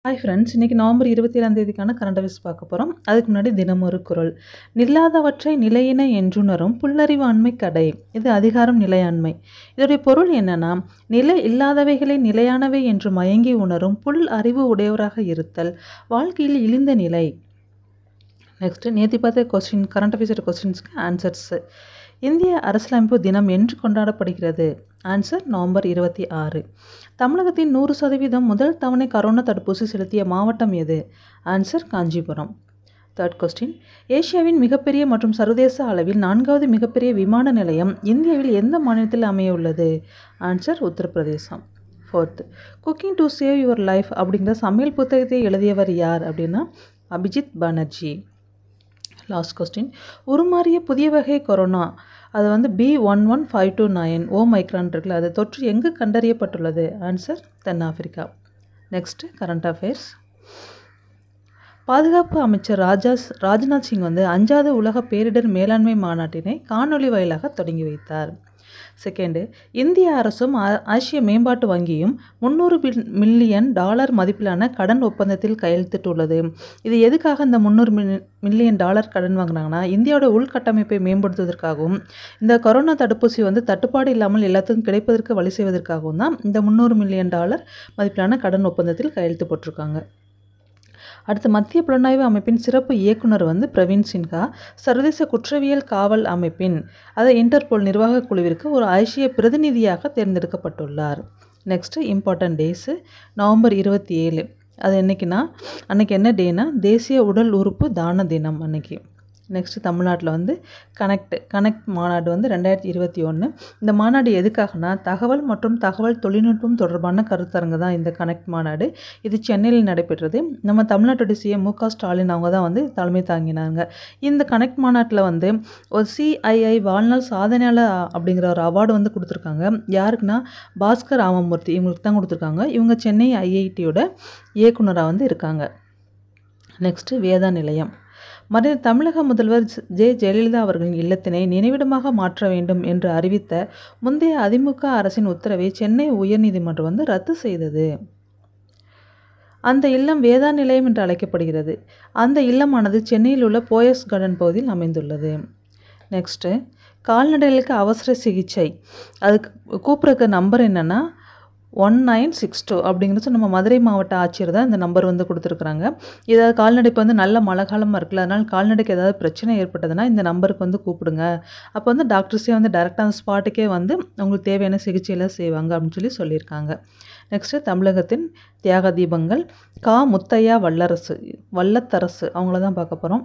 hi friends இன்றைக்கி November இருபத்தி ஏழாம் தேதிக்கான கரண்ட் அஃபேர்ஸ் பார்க்க போகிறோம் அதுக்கு முன்னாடி தினம் ஒரு குரல் நில்லாதவற்றை நிலையின என்றுணரும் புல்லறிவு ஆண்மை கடை இது அதிகாரம் நிலையாண்மை இதோடைய பொருள் என்னன்னா நிலை இல்லாதவைகளை நிலையானவை என்று மயங்கி உணரும் புல் அறிவு உடையவராக இருத்தல் வாழ்க்கையில் இழிந்த நிலை நெக்ஸ்ட்டு நேற்று பார்த்த கொஸ்டின் கரண்ட் அஃபேர்ஸோட கொஸ்டின்ஸ்க்கு ஆன்சர்ஸு இந்திய அரசியலமைப்பு தினம் என்று கொண்டாடப்படுகிறது ஆன்சர் நவம்பர் இருபத்தி ஆறு தமிழகத்தின் நூறு சதவீதம் முதல் தவணை கரோனா தடுப்பூசி செலுத்திய மாவட்டம் எது ஆன்சர் காஞ்சிபுரம் தேர்ட் கொஸ்டின் ஏசியாவின் மிகப்பெரிய மற்றும் சர்வதேச அளவில் நான்காவது மிகப்பெரிய விமான நிலையம் இந்தியாவில் எந்த மாநிலத்தில் அமைய உள்ளது answer Uttar Pradesh fourth cooking to save your life அப்படிங்கிற சமையல் புத்தகத்தை எழுதியவர் யார் அப்படின்னா அபிஜித் பானர்ஜி லாஸ்ட் கொஸ்டின் உருமாறிய புதிய வகை கொரோனா அது வந்து B one one five two nine omicron இருக்குல்ல அது தொற்று எங்கு கண்டறியப்பட்டுள்ளது ஆன்சர் தென்னாப்பிரிக்கா நெக்ஸ்ட்டு கரண்ட் அஃபேர்ஸ் பாதுகாப்பு அமைச்சர் ராஜா ராஜ்நாத் சிங் வந்து அஞ்சாவது உலக பேரிடர் மேலாண்மை மாநாட்டினை காணொலி வாயிலாக தொடங்கி வைத்தார் செகண்டு இந்திய அரசும் ஆசிய மேம்பாட்டு வங்கியும் முந்நூறு மில்லியன் டாலர் மதிப்பிலான கடன் ஒப்பந்தத்தில் கையெழுத்திட்டுள்ளது இது எதுக்காக இந்த முந்நூறு மில்லியன் டாலர் கடன் வாங்கினாங்கன்னா இந்தியாவோட உள்கட்டமைப்பை மேம்படுத்துவதற்காகவும் இந்த கொரோனா தடுப்பூசி வந்து தட்டுப்பாடு இல்லாமல் எல்லாத்துக்கும் கிடைப்பதற்கு வழி செய்வதற்காகவும் தான் இந்த முந்நூறு மில்லியன் டாலர் மதிப்பிலான கடன் ஒப்பந்தத்தில் கையெழுத்து போட்டிருக்காங்க அடுத்து மத்திய புலனாய்வு அமைப்பின் சிறப்பு இயக்குனர் வந்து பிரவீன் சின்ஹா சர்வதேச குற்றவியல் காவல் அமைப்பின் அதை இன்டர்போல் நிர்வாக குழுவிற்கு ஒரு ஐசிய பிரதிநிதியாக தேர்ந்தெடுக்கப்பட்டுள்ளார் நெக்ஸ்ட்டு இம்பார்ட்டன்ட் டேஸு நவம்பர் இருபத்தி ஏழு அது என்னைக்குன்னா அன்றைக்கி என்ன டேனா தேசிய உடல் உறுப்பு தான தினம் அன்னைக்கு நெக்ஸ்ட்டு தமிழ்நாட்டில் வந்து கனெக்ட் கனெக்ட் மாநாடு வந்து ரெண்டாயிரத்தி இருபத்தி ஒன்று இந்த மாநாடு எதுக்காகனா தகவல் மற்றும் தகவல் தொழில்நுட்பம் தொடர்பான கருத்தரங்கு தான் இந்த கனெக்ட் மாநாடு இது சென்னையில் நடைபெற்றது நம்ம தமிழ்நாட்டோட சிஎம் மு க ஸ்டாலின் அவங்க தான் வந்து தலைமை தாங்கினாங்க இந்த கனெக்ட் மாநாட்டில் வந்து ஒரு சிஐஐ வாழ்நாள் சாதனையாளர் அப்படிங்கிற ஒரு அவார்டு வந்து கொடுத்துருக்காங்க யாருக்குன்னா பாஸ்கர் ராமமூர்த்தி இவங்களுக்கு தான் கொடுத்துருக்காங்க இவங்க சென்னை ஐஐடியோட இயக்குனராக வந்து இருக்காங்க நெக்ஸ்ட்டு வேதா நிலையம் மறைந்த தமிழக முதல்வர் ஜெ ஜெயலலிதா அவர்களின் இல்லத்தினை நினைவிடமாக மாற்ற வேண்டும் என்று அறிவித்த முந்தைய அதிமுக அரசின் உத்தரவை சென்னை உயர்நீதிமன்றம் வந்து ரத்து செய்தது அந்த இல்லம் வேதா நிலையம் என்று அழைக்கப்படுகிறது அந்த இல்லமானது சென்னையில் உள்ள போயஸ் கார்டன் பகுதியில் அமைந்துள்ளது நெக்ஸ்ட்டு கால்நடைகளுக்கு அவசர சிகிச்சை அதுக்கு கூப்பிட்றக்க நம்பர் என்னென்னா ஒன் நைன் சிக்ஸ் டூ அப்படிங்கிறது நம்ம மதுரை மாவட்ட ஆட்சியர் தான் இந்த நம்பர் வந்து கொடுத்துருக்குறாங்க ஏதாவது கால்நடை இப்போ வந்து நல்ல மழை காலமாக இருக்குல்ல அதனால் கால்நடைக்கு ஏதாவது பிரச்சனை ஏற்பட்டதுன்னா இந்த நம்பருக்கு வந்து கூப்பிடுங்க அப்போ வந்து டாக்டர்ஸே வந்து டேரெக்டாக அந்த ஸ்பாட்டுக்கே வந்து உங்களுக்கு தேவையான சிகிச்சையெல்லாம் செய்வாங்க அப்படின்னு சொல்லி சொல்லியிருக்காங்க நெக்ஸ்ட்டு தமிழகத்தின் தியாக தீபங்கள் கா முத்தையா வல்லரசு வல்லத்தரசு அவங்கள தான் பார்க்க போகிறோம்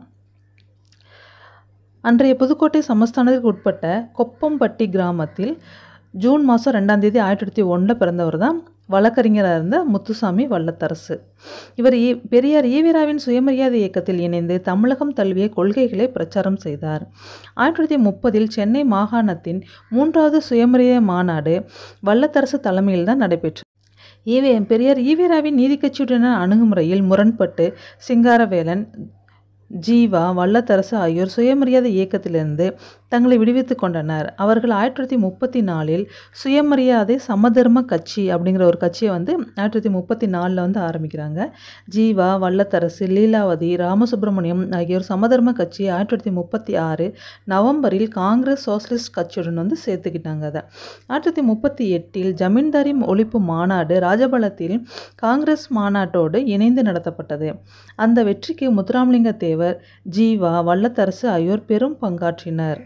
அன்றைய புதுக்கோட்டை சமஸ்தானத்திற்கு உட்பட்ட கொப்பம்பட்டி கிராமத்தில் ஜூன் மாதம் ரெண்டாம் தேதி ஆயிரத்தி தொள்ளாயிரத்தி ஒன்றில் பிறந்தவர் தான் வழக்கறிஞராக இருந்த முத்துசாமி வல்லத்தரசு இவர் ஈ பெரியார் ஈவிராவின் சுயமரியாதை இயக்கத்தில் இணைந்து தமிழகம் தழுவிய கொள்கைகளை பிரச்சாரம் செய்தார் ஆயிரத்தி தொள்ளாயிரத்தி முப்பதில் சென்னை மாகாணத்தின் மூன்றாவது சுயமரியாதை மாநாடு வல்லத்தரசு தலைமையில் தான் நடைபெற்றது ஈவே பெரியார் ஈவேராவின் நீதி கட்சியுடனான அணுகுமுறையில் முரண்பட்டு சிங்காரவேலன் ஜீவா வல்லத்தரசு ஆகியோர் சுயமரியாதை இயக்கத்திலிருந்து தங்களை விடுவித்து கொண்டனர் அவர்கள் ஆயிரத்தி தொள்ளாயிரத்தி முப்பத்தி நாலில் சுயமரியாதை சமதர்ம கட்சி அப்படிங்கிற ஒரு கட்சியை வந்து ஆயிரத்தி தொள்ளாயிரத்தி முப்பத்தி நாலில் வந்து ஆரம்பிக்கிறாங்க ஜீவா வல்லத்தரசு லீலாவதி ராமசுப்ரமணியம் ஆகியோர் சமதர்ம கட்சி ஆயிரத்தி தொள்ளாயிரத்தி முப்பத்தி ஆறு நவம்பரில் காங்கிரஸ் சோசலிஸ்ட் கட்சியுடன் வந்து சேர்த்துக்கிட்டாங்க அதை ஆயிரத்தி தொள்ளாயிரத்தி முப்பத்தி எட்டில் ஜமீன்தாரி ஒழிப்பு மாநாடு ராஜபலத்தில் காங்கிரஸ் மாநாட்டோடு இணைந்து நடத்தப்பட்டது அந்த வெற்றிக்கு முத்துராமலிங்க தேவர் ஜீவா வல்லத்தரசு ஆகியோர் பெரும் பங்காற்றினர்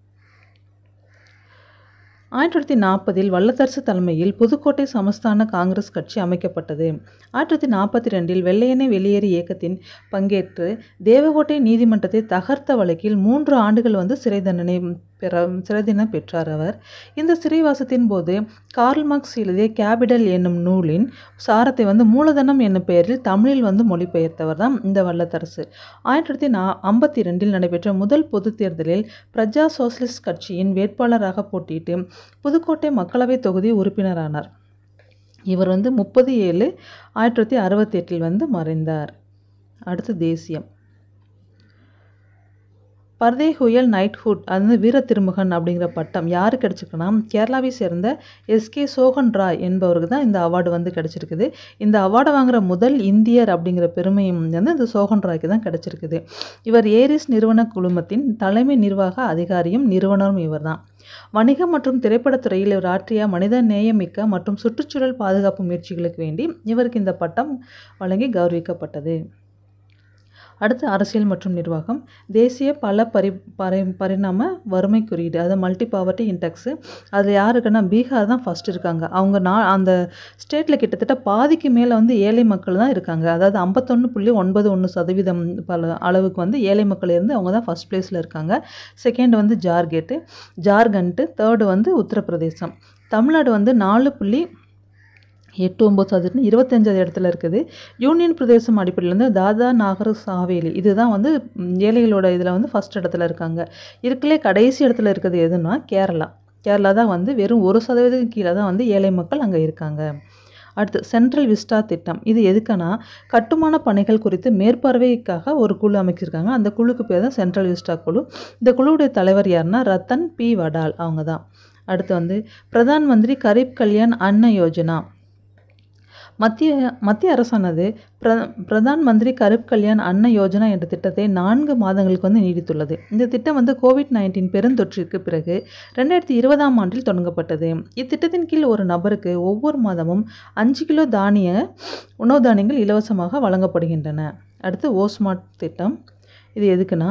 ஆயிரத்தி தொள்ளாயிரத்தி நாற்பதில் வல்லத்தரசு தலைமையில் புதுக்கோட்டை சமஸ்தான காங்கிரஸ் கட்சி அமைக்கப்பட்டது ஆயிரத்தி தொள்ளாயிரத்தி நாற்பத்தி ரெண்டில் வெள்ளையனை வெளியேறு இயக்கத்தின் பங்கேற்று தேவகோட்டை நீதிமன்றத்தை தகர்த்த வழக்கில் மூன்று ஆண்டுகள் வந்து சிறை தண்டனை பெற சிறை தண்டனை பெற்றார் அவர் இந்த சிறைவாசத்தின் போது கார்ல் மார்க்ஸ் எழுதிய கேபிடல் என்னும் நூலின் சாரத்தை வந்து மூலதனம் என்னும் பெயரில் தமிழில் வந்து மொழிபெயர்த்தவர் தான் இந்த வல்லத்தரசு ஆயிரத்தி தொள்ளாயிரத்தி நா ஐம்பத்தி ரெண்டில் நடைபெற்ற முதல் பொது தேர்தலில் பிரஜா சோசலிஸ்ட் கட்சியின் வேட்பாளராக போட்டியிட்டு புதுக்கோட்டை மக்களவை தொகுதி உறுப்பினரானார் இவர் வந்து முப்பது ஏழு ஆயிரத்தி தொள்ளாயிரத்தி அறுபத்தி எட்டில் வந்து மறைந்தார் அடுத்து தேசியம் பர்தே ஹுயல் நைட்ஹுட் அது வந்து வீர திருமுகன் அப்படிங்கிற பட்டம் யாருக்கு கிடச்சிருக்குன்னா கேரளாவை சேர்ந்த எஸ்கே சோகன் ராய் என்பவருக்கு தான் இந்த அவார்டு வந்து கிடச்சிருக்குது இந்த அவார்டை வாங்குற முதல் இந்தியர் அப்படிங்கிற பெருமையும் வந்து இந்த சோகன் ராய்க்கு தான் கிடச்சிருக்குது இவர் ஏரிஸ் நிறுவன குழுமத்தின் தலைமை நிர்வாக அதிகாரியும் நிறுவனரும் இவர் தான் வணிகம் மற்றும் திரைப்படத்துறையில் இவர் ஆற்றிய மனித நேயமிக்க மற்றும் சுற்றுச்சூழல் பாதுகாப்பு முயற்சிகளுக்கு வேண்டி இவருக்கு இந்த பட்டம் வழங்கி கௌரவிக்கப்பட்டது அடுத்து அரசியல் மற்றும் நிர்வாகம் தேசிய பல பரி பரி பரிணாம வறுமை குறியீடு அதாவது மல்டி பாவர்ட்டி இன்டெக்ஸு அதில் யாருக்குன்னா பீகார் தான் ஃபஸ்ட் இருக்காங்க அவங்க நான் அந்த ஸ்டேட்டில் கிட்டத்தட்ட பாதிக்கு மேலே வந்து ஏழை மக்கள் தான் இருக்காங்க அதாவது ஐம்பத்தொன்று புள்ளி ஒன்பது ஒன்று சதவீதம் பல அளவுக்கு வந்து ஏழை மக்கள் இருந்து அவங்க தான் ஃபஸ்ட் ப்ளேஸில் இருக்காங்க செகண்ட் வந்து ஜார்கேட்டு ஜார்க்கண்ட்டு தேர்டு வந்து உத்தரப்பிரதேசம் தமிழ்நாடு வந்து நாலு புள்ளி எட்டு ஒம்பது சதவீதம் இருபத்தஞ்சாவது இடத்துல இருக்குது யூனியன் பிரதேசம் அடிப்படையில் வந்து தாதா நாகர் சாவேலி இதுதான் வந்து ம், ஏழைகளோட இதில் வந்து ஃபஸ்ட் இடத்துல இருக்காங்க இருக்கலே கடைசி இடத்துல இருக்கிறது எதுன்னா கேரளா கேரளா தான் வந்து வெறும் ஒரு சதவீதத்துக்கு கீழே தான் வந்து ஏழை மக்கள் அங்கே இருக்காங்க அடுத்து சென்ட்ரல் விஸ்டா திட்டம் இது எதுக்குன்னா கட்டுமான பணிகள் குறித்து மேற்பார்வைக்காக ஒரு குழு அமைச்சிருக்காங்க அந்த குழுக்கு பேர் தான் சென்ட்ரல் விஸ்டா குழு இந்த குழுவுடைய தலைவர் யாருன்னா ரத்தன் பி வடால் அவங்க தான் அடுத்து வந்து பிரதான் மந்திரி கரீப் கல்யாண் அன்ன யோஜனா மத்திய மத்திய அரசானது பிர பிரதான் மந்திரி கரீப் கல்யாண் அன்ன யோஜனா என்ற திட்டத்தை நான்கு மாதங்களுக்கு வந்து நீடித்துள்ளது இந்த திட்டம் வந்து கோவிட் நைன்டீன் பெருந்தொற்றிற்கு பிறகு ரெண்டாயிரத்தி இருபதாம் ஆண்டில் தொடங்கப்பட்டது இத்திட்டத்தின் கீழ் ஒரு நபருக்கு ஒவ்வொரு மாதமும் அஞ்சு கிலோ தானிய உணவு தானியங்கள் இலவசமாக வழங்கப்படுகின்றன அடுத்து ஓஸ்மார்ட் திட்டம் இது எதுக்குன்னா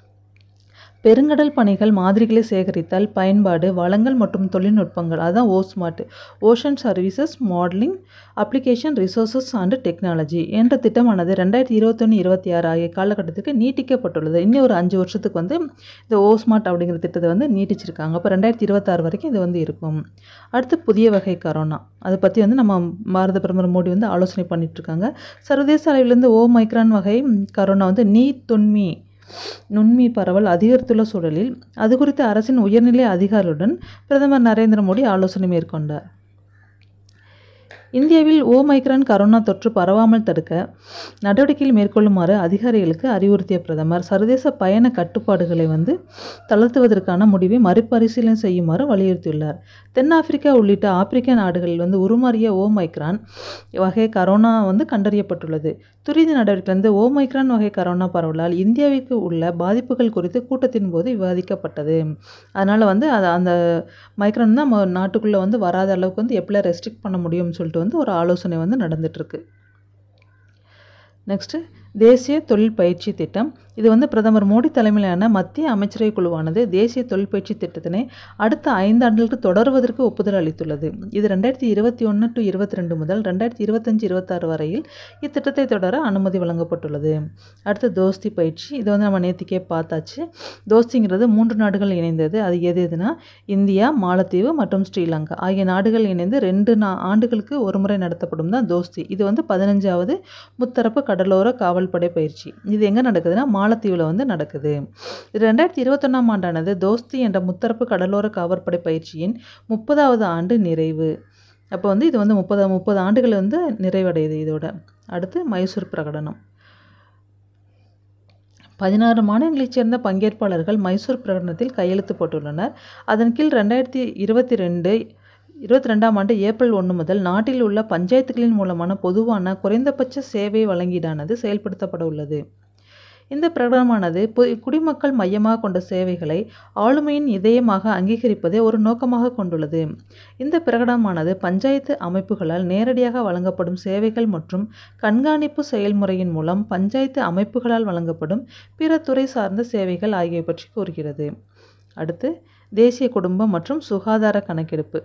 பெருங்கடல் பணிகள் மாதிரிகளை சேகரித்தல் பயன்பாடு வளங்கள் மற்றும் தொழில்நுட்பங்கள் அதுதான் OSMART ocean services modeling application resources and technology என்ற திட்டமானது ரெண்டாயிரத்தி இருபத்தொன்று இருபத்தி ஆறு ஆகிய காலகட்டத்துக்கு நீட்டிக்கப்பட்டுள்ளது இன்னும் ஒரு அஞ்சு வருஷத்துக்கு வந்து இந்த ஓஸ்மார்ட் அப்படிங்கிற திட்டத்தை வந்து நீட்டிச்சிருக்காங்க அப்போ ரெண்டாயிரத்தி இருபத்தாறு வரைக்கும் இது வந்து இருக்கும் அடுத்து புதிய வகை கரோனா அதை பற்றி வந்து நம்ம பாரத பிரதமர் மோடி வந்து ஆலோசனை பண்ணிட்டு இருக்காங்க சர்வதேச அளவிலிருந்து ஓ மைக்ரான் வகை கரோனா வந்து நீர் தொன்மி நுண்மி பரவல் அதிகரித்துள்ள சூழலில் அது குறித்து அரசின் உயர்நிலை அதிகாரிகளுடன் பிரதமர் நரேந்திர மோடி ஆலோசனை மேற்கொண்டார் இந்தியாவில் ஓ மைக்ரான் கரோனா தொற்று பரவாமல் தடுக்க நடவடிக்கைகள் மேற்கொள்ளுமாறு அதிகாரிகளுக்கு அறிவுறுத்திய பிரதமர் சர்வதேச பயண கட்டுப்பாடுகளை வந்து தளர்த்துவதற்கான முடிவை மறுபரிசீலனை செய்யுமாறு வலியுறுத்தியுள்ளார் தென்னாப்பிரிக்கா உள்ளிட்ட ஆப்பிரிக்க நாடுகளில் வந்து உருமாறிய ஓ மைக்ரான் வகை கரோனா வந்து கண்டறியப்பட்டுள்ளது துரித நடவடிக்கை வந்து ஓ மைக்ரான் வகை கரோனா பரவலால் இந்தியாவிற்கு உள்ள பாதிப்புகள் குறித்து கூட்டத்தின் போது விவாதிக்கப்பட்டது அதனால் வந்து அது அந்த மைக்ரான் தான் நம்ம நாட்டுக்குள்ளே வந்து வராத அளவுக்கு வந்து எப்படிலாம் ரெஸ்ட்ரிக்ட் பண்ண முடியும்னு சொல்லிட்டு வந்து ஒரு ஆலோசனை வந்து நடந்துட்டுருக்கு நெக்ஸ்ட்டு தேசிய தொழில் பயிற்சி திட்டம் இது வந்து பிரதமர் மோடி தலைமையிலான மத்திய அமைச்சரவை குழுவானது தேசிய தொழில் பயிற்சி திட்டத்தினை அடுத்த ஐந்து ஆண்டுகளுக்கு தொடர்வதற்கு ஒப்புதல் அளித்துள்ளது இது ரெண்டாயிரத்தி இருபத்தி ஒன்று டு இருபத்தி ரெண்டு முதல் ரெண்டாயிரத்தி இருபத்தஞ்சி இருபத்தாறு வரையில் இத்திட்டத்தை தொடர அனுமதி வழங்கப்பட்டுள்ளது அடுத்து தோஸ்தி பயிற்சி இதை வந்து நம்ம நேத்திக்கே பார்த்தாச்சு தோஸ்திங்கிறது மூன்று நாடுகள் இணைந்தது அது எது எதுனா இந்தியா மாலத்தீவு மற்றும் ஸ்ரீலங்கா ஆகிய நாடுகள் இணைந்து ரெண்டு நா ஆண்டுகளுக்கு ஒரு முறை நடத்தப்படும் தான் தோஸ்தி இது வந்து பதினஞ்சாவது முத்தரப்பு கடலோர காவல்படை பயிற்சி இது எங்கே நடக்குதுன்னா மாலத்தீவில் வந்து நடக்குது இது ரெண்டாயிரத்தி இருபத்தொன்னாம் ஆண்டானது தோஸ்தி என்ற முத்தரப்பு கடலோர காவற்படை பயிற்சியின் முப்பதாவது ஆண்டு நிறைவு அப்போ வந்து இது வந்து முப்பது முப்பது ஆண்டுகள் வந்து நிறைவடையுது இதோட அடுத்து மைசூர் பிரகடனம் பதினாறு மாநிலங்களைச் சேர்ந்த பங்கேற்பாளர்கள் மைசூர் பிரகடனத்தில் கையெழுத்து போட்டுள்ளனர் அதன் கீழ் ரெண்டாயிரத்தி இருபத்தி ரெண்டு இருபத்தி ரெண்டாம் ஆண்டு ஏப்ரல் ஒன்று முதல் நாட்டில் உள்ள பஞ்சாயத்துகளின் மூலமான பொதுவான குறைந்தபட்ச சேவை வழங்கீடானது செயல்படுத்தப்பட உள்ளது இந்த பிரகடனமானது பு- குடிமக்கள் மையமாக கொண்ட சேவைகளை ஆளுமையின் இதயமாக அங்கீகரிப்பதை ஒரு நோக்கமாக கொண்டுள்ளது இந்த பிரகடனமானது பஞ்சாயத்து அமைப்புகளால் நேரடியாக வழங்கப்படும் சேவைகள் மற்றும் கண்காணிப்பு செயல்முறையின் மூலம் பஞ்சாயத்து அமைப்புகளால் வழங்கப்படும் பிற துறை சார்ந்த சேவைகள் ஆகியவை பற்றி கூறுகிறது அடுத்து தேசிய குடும்பம் மற்றும் சுகாதார கணக்கெடுப்பு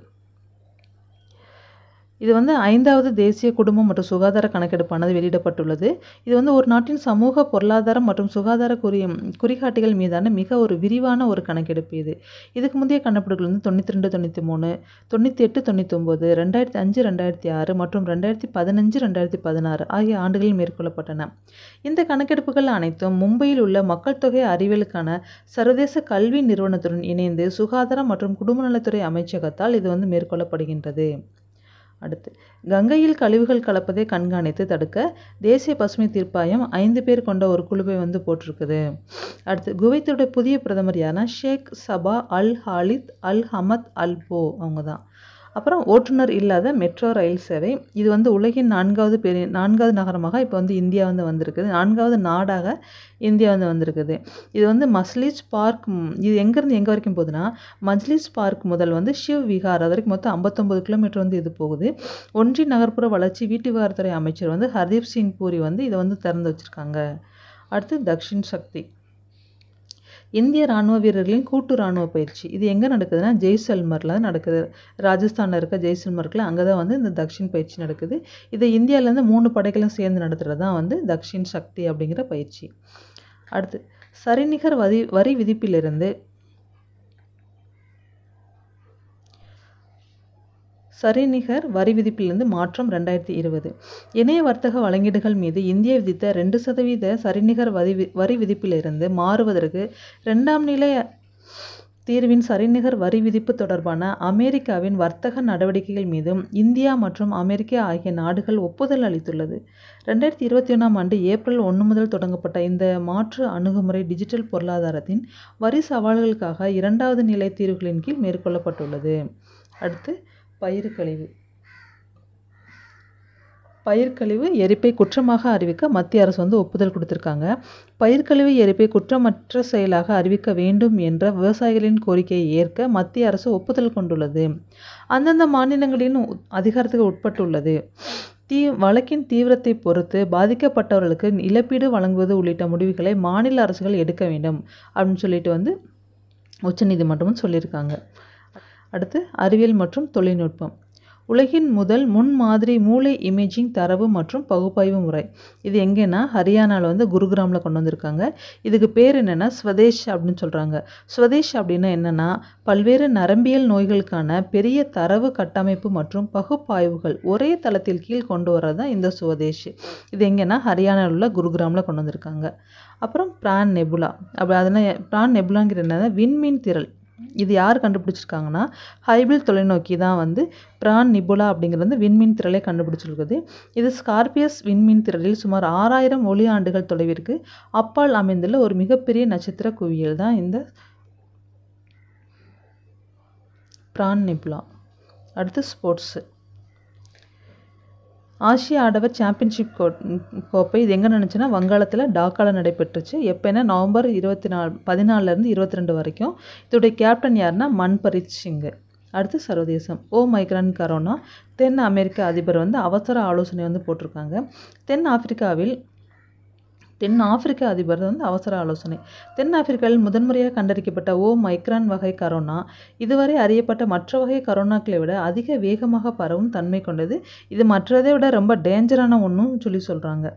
இது வந்து ஐந்தாவது தேசிய குடும்பம் மற்றும் சுகாதார கணக்கெடுப்பானது வெளியிடப்பட்டுள்ளது இது வந்து ஒரு நாட்டின் சமூக பொருளாதாரம் மற்றும் சுகாதார குறி குறிகாட்டிகள் மீதான மிக ஒரு விரிவான ஒரு கணக்கெடுப்பு இது இதுக்கு முந்தைய கணக்கெடுப்புகள் வந்து தொண்ணூற்றி ரெண்டு தொண்ணூற்றி மூணு தொண்ணூற்றி எட்டு தொண்ணூத்தொம்பது ரெண்டாயிரத்தி அஞ்சு ரெண்டாயிரத்தி ஆறு மற்றும் ரெண்டாயிரத்தி பதினஞ்சு ரெண்டாயிரத்தி பதினாறு ஆகிய ஆண்டுகளில் மேற்கொள்ளப்பட்டன இந்த கணக்கெடுப்புகள் அனைத்தும் மும்பையில் உள்ள மக்கள் தொகை அறிவியலுக்கான சர்வதேச கல்வி நிறுவனத்துடன் இணைந்து சுகாதாரம் மற்றும் குடும்ப நலத்துறை அமைச்சகத்தால் இது வந்து மேற்கொள்ளப்படுகின்றது அடுத்து கங்கையில் கழிவுகள் கலப்பதை கண்காணித்து தடுக்க தேசிய பசுமை தீர்ப்பாயம் ஐந்து பேர் கொண்ட ஒரு குழுவை வந்து போட்டிருக்குது அடுத்து குவைத்தோட புதிய பிரதமர் யாருன்னா ஷேக் சபா அல் ஹாலித் அல் ஹமத் அல் போ அவங்க தான் அப்புறம் ஓட்டுநர் இல்லாத மெட்ரோ ரயில் சேவை இது வந்து உலகின் நான்காவது பெரிய நான்காவது நகரமாக இப்போ வந்து இந்தியா வந்து வந்திருக்குது நான்காவது நாடாக இந்தியா வந்து வந்திருக்குது இது வந்து மஸ்லிஸ் பார்க் ம், இது எங்கேருந்து எங்கே வரைக்கும் போகுதுன்னா மஜ்லிஸ் பார்க் முதல் வந்து ஷிவ் விஹார் அது வரைக்கும் மொத்தம் ஐம்பத்தொம்பது கிலோமீட்டர் வந்து இது போகுது ஒன்றிய நகர்ப்புற வளர்ச்சி வீட்டு விவகாரத்துறை அமைச்சர் வந்து ஹர்தீப் சிங் பூரி வந்து இதை வந்து திறந்து வச்சுருக்காங்க அடுத்து தக்ஷின் சக்தி இந்திய ராணுவ வீரர்களின் கூட்டு ராணுவ பயிற்சி இது எங்கே நடக்குதுன்னா ஜெய்சல்மரில் தான் நடக்குது ராஜஸ்தானில் இருக்க ஜெய்சல்மர்க்கில் அங்கே தான் வந்து இந்த தக்ஷின் பயிற்சி நடக்குது இதை இந்தியாவிலேருந்து மூணு படைகளும் சேர்ந்து நடத்துகிறது தான் வந்து தக்ஷின் சக்தி அப்படிங்கிற பயிற்சி அடுத்து சரிநிகர் வரி வரி விதிப்பிலிருந்து சரிநிகர் வரி விதிப்பிலிருந்து மாற்றம் ரெண்டாயிரத்தி இருபது இணைய வர்த்தக வழங்கீடுகள் மீது இந்தியா விதித்த ரெண்டு சதவீத சரிநிகர் வரி வி- வரி விதிப்பிலிருந்து மாறுவதற்கு ரெண்டாம் நிலை தீர்வின் சரிநிகர் வரி விதிப்பு தொடர்பான அமெரிக்காவின் வர்த்தக நடவடிக்கைகள் மீதும் இந்தியா மற்றும் அமெரிக்கா ஆகிய நாடுகள் ஒப்புதல் அளித்துள்ளது ரெண்டாயிரத்தி இருபத்தி ஒன்றாம் ஆண்டு ஏப்ரல் ஒன்று முதல் தொடங்கப்பட்ட இந்த மாற்று அணுகுமுறை டிஜிட்டல் பொருளாதாரத்தின் வரி சவால்களுக்காக இரண்டாவது நிலை தீர்வுகளின் கீழ் மேற்கொள்ளப்பட்டுள்ளது அடுத்து பயிர்க்கழிவு பயிர்க்கழிவு எரிப்பை குற்றமாக அறிவிக்க மத்திய அரசு வந்து ஒப்புதல் கொடுத்துருக்காங்க பயிர்க்கழிவு எரிப்பை குற்றமற்ற செயலாக அறிவிக்க வேண்டும் என்ற விவசாயிகளின் கோரிக்கையை ஏற்க மத்திய அரசு ஒப்புதல் கொண்டுள்ளது அந்தந்த மாநிலங்களின் உ- அதிகாரத்துக்கு உட்பட்டுள்ளது தீ வழக்கின் தீவிரத்தை பொறுத்து பாதிக்கப்பட்டவர்களுக்கு இழப்பீடு வழங்குவது உள்ளிட்ட முடிவுகளை மாநில அரசுகள் எடுக்க வேண்டும் அப்படின்னு சொல்லிட்டு வந்து உச்சநீதிமன்றமும் சொல்லியிருக்காங்க அடுத்து அறிவியல் மற்றும் தொழில்நுட்பம் உலகின் முதல் முன்மாதிரி மூளை இமேஜிங் தரவு மற்றும் பகுப்பாய்வு முறை இது எங்கேன்னா ஹரியானாவில் வந்து குருகிராமில் கொண்டு வந்திருக்காங்க இதுக்கு பேர் என்னென்னா ஸ்வதேஷ் அப்படின்னு சொல்கிறாங்க ஸ்வதேஷ் அப்படின்னா என்னென்னா பல்வேறு நரம்பியல் நோய்களுக்கான பெரிய தரவு கட்டமைப்பு மற்றும் பகுப்பாய்வுகள் ஒரே தளத்தில் கீழ் கொண்டு வர்றது தான் இந்த சுவதேஷ் இது எங்கேன்னா ஹரியானாவில் உள்ள குருகிராமில் கொண்டு வந்திருக்காங்க அப்புறம் பிரான் நெபுலா அப்படி அதனால் பிரான் நெபுலாங்கிற என்னன்னா விண்மீன் திரள் இது யார் கண்டுபிடிச்சிருக்காங்கன்னா ஹைபிள் தொலைநோக்கி தான் வந்து பிரான் நிபுலா அப்படிங்கிறது வந்து விண்மீன் திரளை கண்டுபிடிச்சிருக்குது இது ஸ்கார்பியஸ் விண்மீன் திரளில் சுமார் ஆறாயிரம் ஒளி ஆண்டுகள் தொலைவிற்கு அப்பால் அமைந்துள்ள ஒரு மிகப்பெரிய நட்சத்திர குவியல் தான் இந்த பிரான் நிபுலா அடுத்து ஸ்போர்ட்ஸு ஆசிய ஆடவர் சாம்பியன்ஷிப் கோ கோப்பை இது எங்கே நடந்துச்சுன்னா வங்காளத்தில் டாக்காவில் நடைபெற்றுச்சு எப்போனா நவம்பர் இருபத்தி நாலு பதினாலிருந்து இருபத்தி ரெண்டு வரைக்கும் இதோடைய கேப்டன் யாருன்னா மன்பரீத் சிங் அடுத்து சர்வதேசம் ஓ மைக்ரான் கரோனா தென் அமெரிக்க அதிபர் வந்து அவசர ஆலோசனை வந்து போட்டிருக்காங்க தென் ஆப்பிரிக்காவில் தென் ஆப்பிரிக்க அதிபர் வந்து அவசர ஆலோசனை தென் ஆப்பிரிக்காவில் முதன்முறையாக கண்டறியப்பட்ட ஓ மைக்ரான் வகை கரோனா இதுவரை அறியப்பட்ட மற்ற வகை கரோனாக்களை விட அதிக வேகமாக பரவும் தன்மை கொண்டது இது மற்றதை விட ரொம்ப டேஞ்சரான ஒன்றும் சொல்லி சொல்கிறாங்க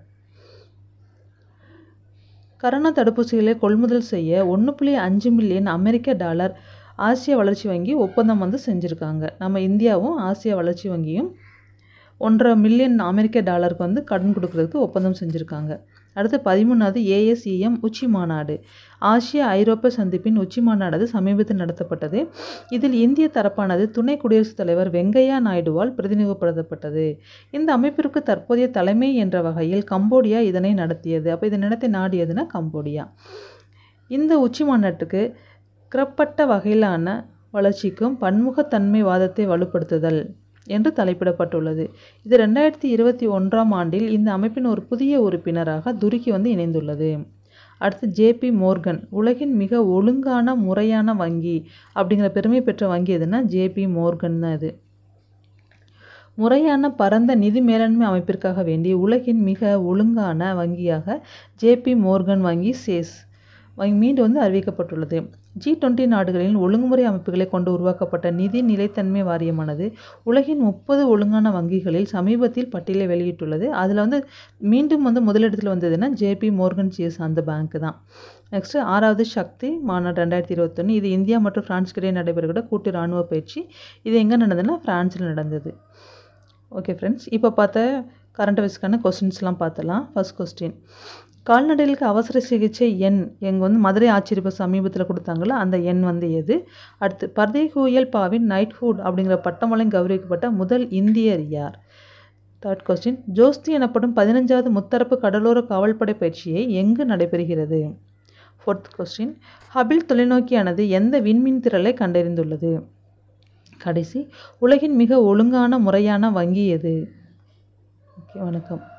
கரோனா தடுப்பூசிகளை கொள்முதல் செய்ய ஒன்று புள்ளி அஞ்சு மில்லியன் அமெரிக்க டாலர் ஆசிய வளர்ச்சி வங்கி ஒப்பந்தம் வந்து செஞ்சுருக்காங்க நம்ம இந்தியாவும் ஆசிய வளர்ச்சி வங்கியும் ஒன்றரை மில்லியன் அமெரிக்க டாலருக்கு வந்து கடன் கொடுக்கறதுக்கு ஒப்பந்தம் செஞ்சுருக்காங்க அடுத்து பதிமூணாவது ஏஎஸ்இஎம் உச்சி மாநாடு ஆசிய ஐரோப்பிய சந்திப்பின் உச்சி மாநாடு சமீபத்தில் நடத்தப்பட்டது இதில் இந்திய தரப்பானது துணை குடியரசுத் தலைவர் வெங்கையா நாயுடுவால் பிரதிநிதித்துவப்படுத்தப்பட்டது இந்த அமைப்பிற்கு தற்போதைய தலைமை என்ற வகையில் கம்போடியா இதனை நடத்தியது அப்போ இதை நடத்தி நாடு எதுனா கம்போடியா இந்த உச்சி மாநாட்டுக்கு கிரப்பட்ட வகையிலான வளர்ச்சிக்கும் பன்முகத்தன்மை வாதத்தை வலுப்படுத்துதல் என்று தலைப்பிடப்பட்டுள்ளது இது ரெண்டாயிரத்தி இருபத்தி ஒன்றாம் ஆண்டில் இந்த அமைப்பின் ஒரு புதிய உறுப்பினராக துருக்கி வந்து இணைந்துள்ளது அடுத்து ஜேபி மோர்கன் உலகின் மிக ஒழுங்கான முறையான வங்கி அப்படிங்கிற பெருமை பெற்ற வங்கி எதுனா ஜேபி மோர்கன் தான் இது முறையான பரந்த நிதி மேலாண்மை அமைப்பிற்காக வேண்டி உலகின் மிக ஒழுங்கான வங்கியாக ஜேபி மோர்கன் வங்கி சேஸ் வங்கி மீண்டும் வந்து அறிவிக்கப்பட்டுள்ளது ஜி டுவெண்ட்டி நாடுகளின் ஒழுங்குமுறை அமைப்புகளை கொண்டு உருவாக்கப்பட்ட நிதி நிலைத்தன்மை வாரியமானது உலகின் முப்பது ஒழுங்கான வங்கிகளில் சமீபத்தில் பட்டியலை வெளியிட்டுள்ளது அதில் வந்து மீண்டும் வந்து முதலிடத்தில் வந்ததுன்னா ஜேபி மோர்கன் சிஎஸ் அந்த பேங்க் தான் நெக்ஸ்ட்டு ஆறாவது சக்தி மாநாடு ரெண்டாயிரத்தி இருபத்தொன்று இது இந்தியா மற்றும் பிரான்ஸ் இடையே நடைபெறுகிற கூட்டு இராணுவ பயிற்சி இது எங்கே நடந்ததுன்னா ஃப்ரான்ஸில் நடந்தது ஓகே ஃப்ரெண்ட்ஸ் இப்போ பார்த்த கரண்ட் அஃபேர்ஸ்க்கான கொஸ்டின்ஸ்லாம் பார்த்தலாம் ஃபர்ஸ்ட் கொஸ்டின் கால்நடைகளுக்கு அவசர சிகிச்சை எண் எங்க வந்து மதுரை ஆட்சியர் சமீபத்தில் கொடுத்தாங்களோ அந்த எண் வந்து எது அடுத்து பர்தேகூயல் பாவின் நைட்ஹுட் அப்படிங்கிற பட்டம் வழங்கி கௌரவிக்கப்பட்ட முதல் இந்தியர் யார் தேர்ட் கொஸ்டின் ஜோஸ்தி எனப்படும் பதினஞ்சாவது முத்தரப்பு கடலோர காவல்படை பயிற்சியை எங்கு நடைபெறுகிறது ஃபோர்த் கொஸ்டின் ஹபிள் தொலைநோக்கியானது எந்த விண்மீன் திரளை கண்டறிந்துள்ளது கடைசி உலகின் மிக ஒழுங்கான முறையான வங்கி எது ஓகே வணக்கம்